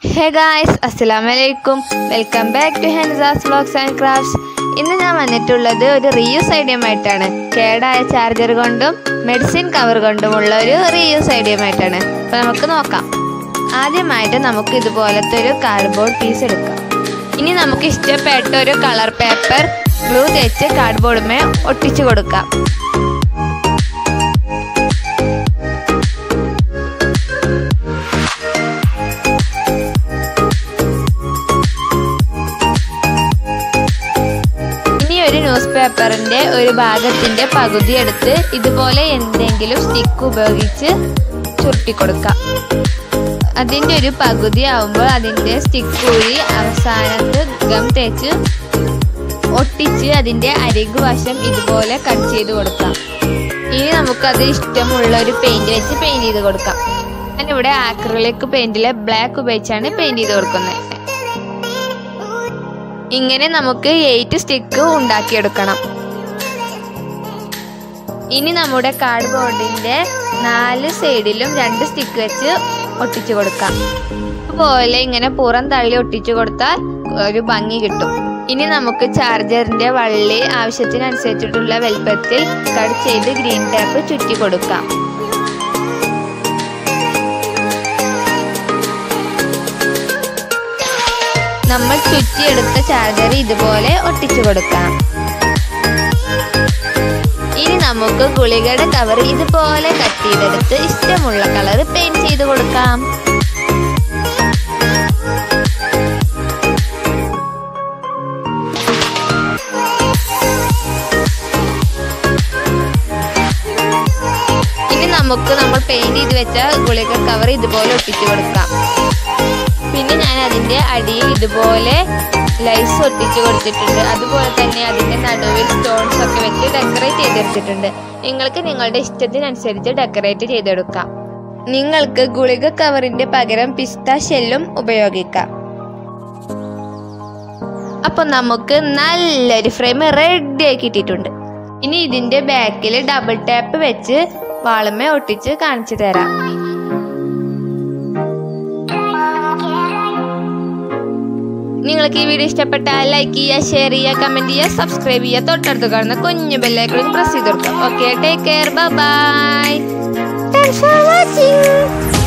ഹേ guys അസ്സലാമു അലൈക്കും welcome back to Hensas vlogs and crafts ഇന്ന് ഞാൻ വന്നിട്ടുള്ളത് ഒരു റീയൂസ് ഐഡിയമായിട്ടാണ് കേടായ ചാർജർ കൊണ്ടും മെഡിസിൻ കവർ കൊണ്ടുമുള്ള ഒരു റീയൂസ് ഐഡിയമായിട്ടാണ് അപ്പോൾ നമുക്ക് നോക്കാം ആദ്യമായിട്ട് നമുക്ക് ഇതുപോലത്തെ ഒരു കാർഡ്ബോർഡ് പീസ് എടുക്കാം ഇനി നമുക്ക് ഇഷ്ടപ്പെട്ട ഒരു കളർ പേപ്പർ ഗ്ലൂ തേച്ച് കാർഡ്ബോർഡുമേ ഒട്ടിച്ചു കൊടുക്കാം ഇനി ഒരു ന്യൂസ് പേപ്പറിന്റെ ഒരു ഭാഗത്തിന്റെ പകുതി എടുത്ത് ഇതുപോലെ എന്തെങ്കിലും സ്റ്റിക്ക് ഉപയോഗിച്ച് ചുരുട്ടി കൊടുക്കാം അതിന്റെ ഒരു പകുതി ആവുമ്പോൾ അതിന്റെ സ്റ്റിക്ക് ഊരി അവസാനത്ത് ഗം തേച്ച് ഒട്ടിച്ച് അതിന്റെ അരികു വശം ഇതുപോലെ കട്ട് ചെയ്ത് കൊടുക്കാം ഇനി നമുക്കത് ഇഷ്ടമുള്ള ഒരു പെയിന്റ് വെച്ച് പെയിന്റ് ചെയ്ത് കൊടുക്കാം ഞാനിവിടെ ആക്രിലിക് പെയിന്റിലെ ബ്ലാക്ക് ഉപയോഗിച്ചാണ് പെയിന്റ് ചെയ്ത് കൊടുക്കുന്നത് ഇങ്ങനെ നമുക്ക് എയ്റ്റ് സ്റ്റിക്ക് ഉണ്ടാക്കിയെടുക്കണം ഇനി നമ്മുടെ കാർഡ് ബോർഡിന്റെ നാല് സൈഡിലും രണ്ട് സ്റ്റിക്ക് വെച്ച് ഒട്ടിച്ചു കൊടുക്കാം അതുപോലെ ഇങ്ങനെ പുറം തള്ളി ഒട്ടിച്ചു കൊടുത്താൽ ഒരു ഭംഗി കിട്ടും ഇനി നമുക്ക് ചാർജറിന്റെ വള്ളി ആവശ്യത്തിനനുസരിച്ചിട്ടുള്ള വലുപ്പത്തിൽ കട്ട് ചെയ്ത് ഗ്രീൻ ടാപ്പ് ചുറ്റി കൊടുക്കാം നമ്മൾ ചുറ്റിയെടുത്ത ചാർജർ ഇതുപോലെ ഒട്ടിച്ചു കൊടുക്കാം ഇനി നമുക്ക് ഗുളികയുടെ കവർ ഇതുപോലെ കട്ട് ചെയ്തെടുത്ത് ഇഷ്ടമുള്ള കളർ പെയിന്റ് ചെയ്ത് കൊടുക്കാം ഇനി നമുക്ക് നമ്മൾ പെയിന്റ് ചെയ്ത് വെച്ച ഗുളിക കവർ ഇതുപോലെ ഒട്ടിച്ചു കൊടുക്കാം പിന്നെ ഞാൻ അതിന്റെ അടിയിൽ ഇതുപോലെ ലൈസ് ഒട്ടിച്ചു കൊടുത്തിട്ടുണ്ട് അതുപോലെ തന്നെ അതിന്റെ നടുവിൽ സ്റ്റോൺസ് ഒക്കെ വെച്ച് ഡെക്കറേറ്റ് ചെയ്തെടുത്തിട്ടുണ്ട് നിങ്ങൾക്ക് നിങ്ങളുടെ ഇഷ്ടത്തിനനുസരിച്ച് ഡെക്കറേറ്റ് ചെയ്തെടുക്കാം നിങ്ങൾക്ക് ഗുളിക കവറിന്റെ പകരം പിസ്ത ഷെല്ലും ഉപയോഗിക്കാം അപ്പൊ നമുക്ക് നല്ലൊരു ഫ്രെയിം റെഡി ആക്കിയിട്ടുണ്ട് ഇനി ഇതിന്റെ ബാക്കിൽ ഡബിൾ ടാപ്പ് വെച്ച് വാളുമേ ഒട്ടിച്ച് കാണിച്ചു തരാം നിങ്ങൾക്ക് ഈ വീഡിയോ ഇഷ്ടപ്പെട്ടാൽ ലൈക്ക് ചെയ്യുക ഷെയർ ചെയ്യുക കമന്റ് ചെയ്യുക സബ്സ്ക്രൈബ് ചെയ്യുക തൊട്ടടുത്ത് കാണുന്ന കുഞ്ഞു ബെല്ലൈക്കൺ പ്രസ് ചെയ്ത് കൊടുക്കുക okay take care bye thanks for watching